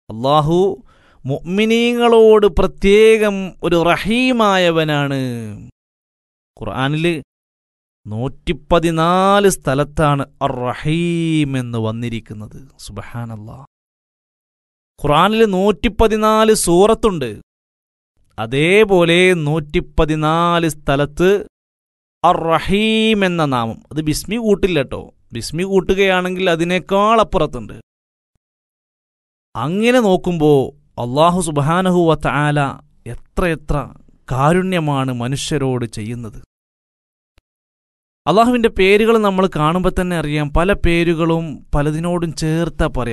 അള്ളാഹു മുഅ്മിനീങ്ങളോട് പ്രത്യേകം ഒരു റഹീമായവനാണ് ഖുർആനിൽ നൂറ്റിപ്പതിനാല് സ്ഥലത്താണ് അർ റഹീം എന്ന് വന്നിരിക്കുന്നത് സുബഹാനല്ലാ ഖുർആനിൽ നൂറ്റിപ്പതിനാല് സൂറത്തുണ്ട് അതേപോലെ നൂറ്റിപ്പതിനാല് സ്ഥലത്ത് അർ റഹീം എന്ന നാമം അത് ബിസ്മി കൂട്ടില്ല കേട്ടോ ബിസ്മി കൂട്ടുകയാണെങ്കിൽ അതിനേക്കാൾ അപ്പുറത്തുണ്ട് അങ്ങനെ നോക്കുമ്പോൾ അള്ളാഹു സുബാനഹു വത്താല എത്രയെത്ര കാരുണ്യമാണ് മനുഷ്യരോട് ചെയ്യുന്നത് അള്ളാഹുവിൻ്റെ പേരുകൾ നമ്മൾ കാണുമ്പോൾ തന്നെ അറിയാം പല പേരുകളും പലതിനോടും ചേർത്താ പറയാം